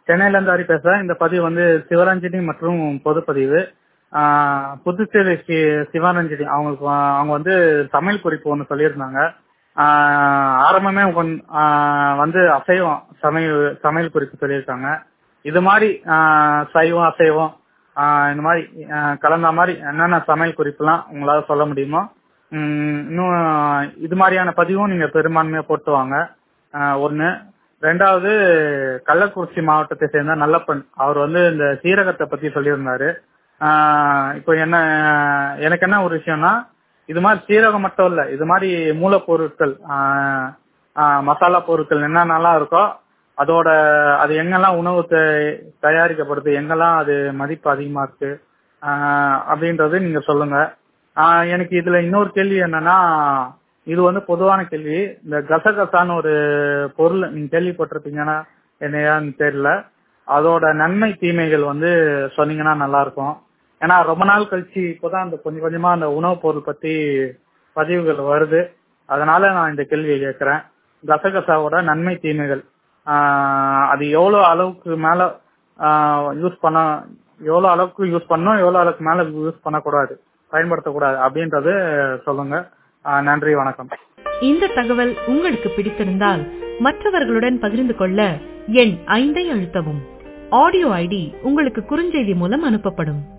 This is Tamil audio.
சென்னையில இருந்து ஹரி பேசுறேன் இந்த பதிவு வந்து சிவரஞ்சனி மற்றும் பொதுப்பதிவு ஆஹ் புதுச்சேரி சி- சிவரஞ்சனி அவங்களுக்கு வ- அவங்க வந்து சமையல் குறிப்பு ஒன்று சொல்லியிருந்தாங்க ஆஹ் ஆரம்பமே கொண்- ஆஹ் வந்து அசைவம் சமையல் சமையல் குறிப்பு சொல்லியிருக்காங்க இது மாதிரி ஆஹ் சைவம் அசைவம் ஆஹ் இந்த மாதிரி ஆஹ் கலந்த மாதிரி என்னென்ன சமையல் குறிப்புலாம் உங்களால சொல்ல முடியுமோ உம் இன்னும் இது மாதிரியான பதிவும் நீங்க பெரும்பான்மையா போட்டு வாங்க ஆஹ் ஒண்ணு ரெண்டாவது கள்ளக்குறிச்சி மாவட்டத்தை சேர்ந்த நல்லப்பன் அவர் வந்து இந்த சீரகத்தை பத்தி சொல்லியிருந்தாரு ஆஹ் இப்போ என்ன எனக்கு என்ன ஒரு விஷயம்னா இது மாதிரி சீரகம் மட்டும் இல்ல இது மாதிரி மூலப்பொருட்கள் ஆஹ் ஆஹ் மசாலா பொருட்கள் என்னென்னலாம் இருக்கோ அதோட அது எங்கெல்லாம் உணவு தே- தயாரிக்கப்படுது எங்கெல்லாம் அது மதிப்பு அதிகமா இருக்கு ஆஹ் அப்படின்றது நீங்க சொல்லுங்க ஆஹ் எனக்கு இதுல இன்னொரு கேள்வி என்னன்னா இது வந்து பொதுவான கேள்வி இந்த கசகசான்னு ஒரு பொருள் நீங்க கேள்விப்பட்டிருப்பீங்கன்னா என்னையான்னு தெரியல அதோட நன்மை தீமைகள் வந்து சொன்னீங்கன்னா நல்லா இருக்கும் ஏன்னா ரொம்ப நாள் கழிச்சு இப்போதான் அந்த கொஞ்சம் கொஞ்சமா அந்த உணவுப் பொருள் பத்தி பதிவுகள் வருது அதனால நான் இந்த கேள்வியை கேட்கிறேன் கசகசாவோட நன்மை தீமைகள் ஆஹ் அது எவ்வளவு அளவுக்கு மேல யூஸ் பண்ண எவ்வளவு அளவுக்கு யூஸ் பண்ணணும் எவ்வளவு அளவுக்கு மேல யூஸ் பண்ணக்கூடாது பயன்படுத்தக்கூடாது அப்படின்றது சொல்லுங்க ஆஹ் நன்றி வணக்கம் இந்த தகவல் உங்களுக்கு பிடித்திருந்தால் மற்றவர்களுடன் பகிர்ந்து கொள்ள எண் ஐந்தை அழுத்தவும் ஆடியோ ஐடி உங்களுக்கு குறுஞ்செய்தி மூலம் அனுப்பப்படும்